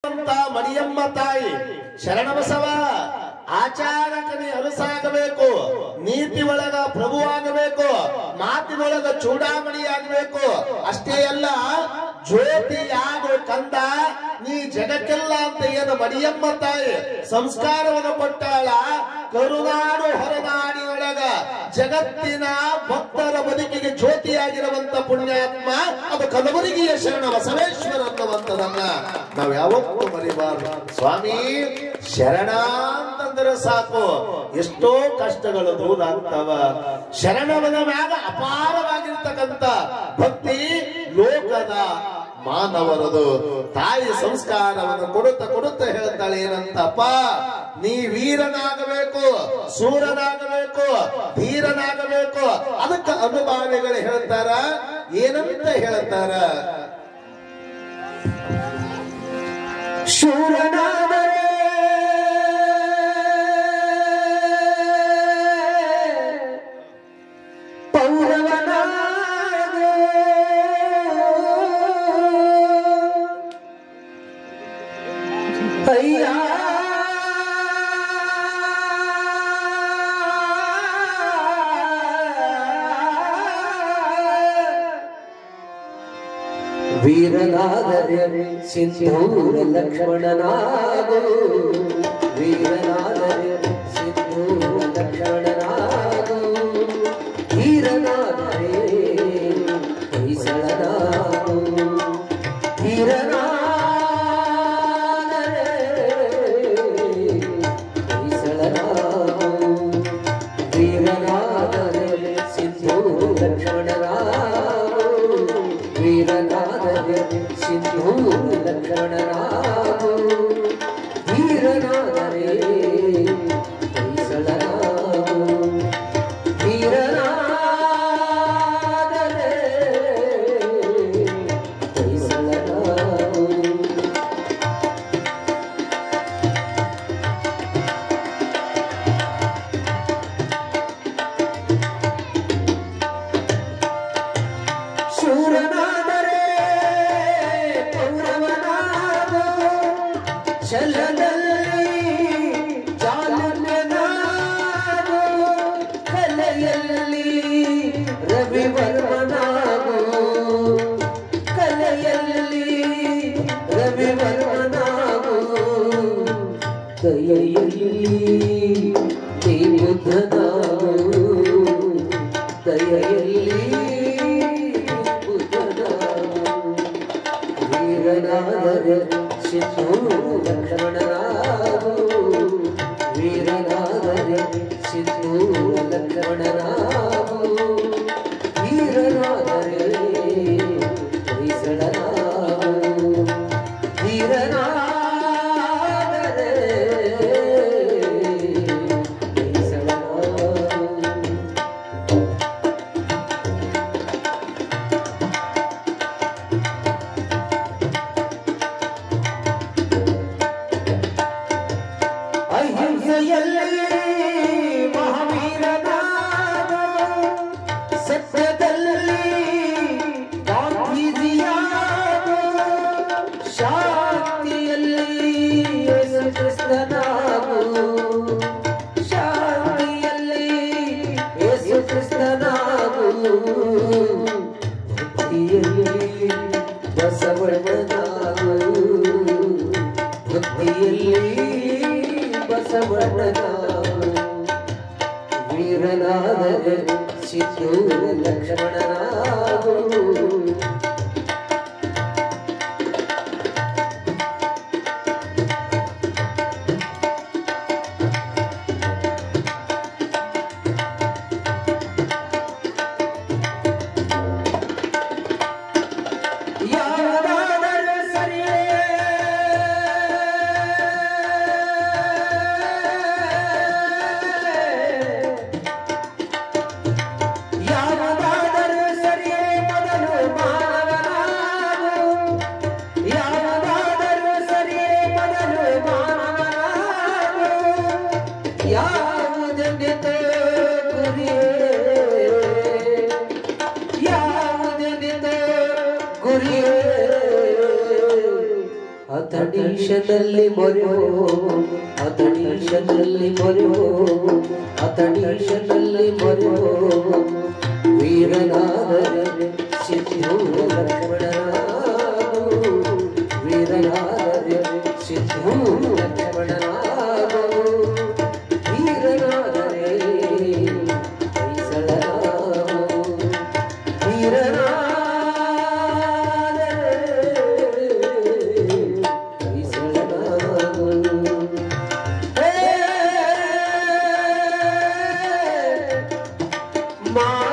ಅಂತ ಮಡಿಯಮ್ಮ ತಾಯಿ ಶರಣಬಸವ ಆಚಾರಕನೇ ಅರಸಾಗಬೇಕು ನೀತಿ ಒಳಗ ಪ್ರಭು ಆಗಬೇಕು ಮಾತಿನೊಳಗ ಚೂಡಾಮಣಿ ಆಗಬೇಕು ಅಷ್ಟೇ ಅಲ್ಲ ಜ್ಯೋತಿ ಆಗು ಕಂದ ನೀ ಜಗಕ್ಕೆಲ್ಲ ಅಂತ ಏನು ಮಡಿಯಮ್ಮ ತಾಯಿ ಸಂಸ್ಕಾರವನ್ನು ಕೊಟ್ಟಾಳ ಕರುನಾಡು ಹೊರನಾಡಿನೊಳಗ ಜಗತ್ತಿನ ಭಕ್ತರ ಬದುಕಿಗೆ ಜ್ಯೋತಿಯಾಗಿರುವಂತ ಪುಣ್ಯಾತ್ಮ ಅದು ಕಲಬುರಗಿಯ ಶರಣ ಬಸವೇಶ್ವರ ಅನ್ನುವಂಥದನ್ನ ನಾವು ಯಾವತ್ತೂ ಮರಿಬಾರ್ದು ಸ್ವಾಮಿ ಶರಣ ಅಂತಂದ್ರೆ ಸಾಕು ಎಷ್ಟೋ ಕಷ್ಟಗಳು ದೂರ ಆಗ್ತಾವ ಶರಣವನ ಮ್ಯಾಗ ಅಪಾರವಾಗಿರ್ತಕ್ಕಂಥ ಭಕ್ತಿ ಲೋಕದ ಮಾನವರದು ತಾಯಿ ಸಂಸ್ಕಾರವನ್ನು ಕೊಡುತ್ತ ಕೊಡುತ್ತ ಹೇಳ್ತಾಳೆ ಏನಂತಪ್ಪ ನೀ ವೀರನಾಗಬೇಕು ಸೂರನಾಗಬೇಕು ಧೀರನಾಗಬೇಕು ಅದಕ್ಕೆ ಅನುಭಾವಿಗಳು ಹೇಳ್ತಾರ ಏನಂತ ಹೇಳ್ತಾರ ಶೂರನಾದರೆ ಪೌರವನಾಗ ಅಯ್ಯ ವೀರನಾದರೆ ಸಿಂಧೂರ ಲಕ್ಷ್ಮಣನಾಗು ವೀರನಾದರೆ ಸಿಂಧೂರ ಲಕ್ಷ್ಮಣನಾಗು ಧೀರನಾದರೆ ಹೊಯ್ಸಳನಾಗು ಧೀರನಾದರೆ ಹೊಯ್ಸಳನಾಗು ವೀರನಾದರೆ ಸಿಂಧೂರ ಲಕ್ಷ್ಮಣನಾಗು ವೀರನಾದರೆ ಸಿಂಧೂರ ಲಕ್ಷ್ಮಣನಾಗು ಧೀರನಾದರೆ ಹೊಯ್ಸಳನಾಗು ಧೀರನಾದರೆ ಹೊಯ್ಸಳನಾಗು ಶೂರನಾದರೆ ಪೌರವನಾಗು ಛಲದಲ್ಲಿ ಜಾಲನಾಗು ಕಲೆಯಲ್ಲಿ ರವಿವರ್ಮನಾಗು ಕಲೆಯಲ್ಲಿ ರವಿವರ್ಮನಾಗು ದಯೆಯಲ್ಲಿ ನೀ ಬುದ್ಧನಾಗು ದಯೆಯಲ್ಲಿ ಬುದ್ಧನಾಗು ವೀರನಾದರೆ ಸಿಂಧೂ ಲಕ್ಷ್ಮಣನಾಗು ವೀರನಾದರೆ ಸಿಂಧೂ ಲಕ್ಷ್ಮಣನಾಗು ವೀರನಾದರೆ ಹೊಯ್ಸಳನಾಗು ವೀರನಾದರೆ ಹೊಯ್ಸಳನಾಗು ಅಹಿಂಸೆಯಲ್ಲಿ ಮಹಾವೀರನಾದ ಸತ್ಯದಲ್ಲಿ ಗಾಂಧೀಜಿಯಾದ ಶಾಂತಿಯಲ್ಲಿ ಯೇಸು ಕ್ರಿಸ್ತನಾಗು ಶಾಂತಿಯಲ್ಲಿ ಯೇಸು ಕ್ರಿಸ್ತನಾಗು ಭಕ್ತಿಯಲ್ಲಿ ಬಸವಣ್ಣನಾಗು ಭಕ್ತಿಯಲ್ಲಿ ಬಸವಣ್ಣನಾಗು ವೀರನಾದರೆ ಸಿದ್ದು ಲಕ್ಷ್ಮಣನಾಗು ಯಾವನಾದರೂ ಸರಿಯೇ ಯಾವನಾದರೂ ಸರಿಯೇ ಮೊದಲು ಅತಡೀಶದಲ್ಲಿ ಮೊರೆವೋ ಅತಡೀಶದಲ್ಲಿ ಮೊರೆವೋ ಅತಡೀಶದಲ್ಲಿ ಮೊರೆವೋ ವೀರನಾದರೆ ಸಿದ್ದು ಲಕ್ಷ್ಮಣನಾಗು ವೀರನಾದರೆ ಸಿದ್ದು ಲಕ್ಷ್ಮಣನಾಗು ವೀರನಾದರೆ ಹೊಯ್ಸಳನಾಗು ಮಾ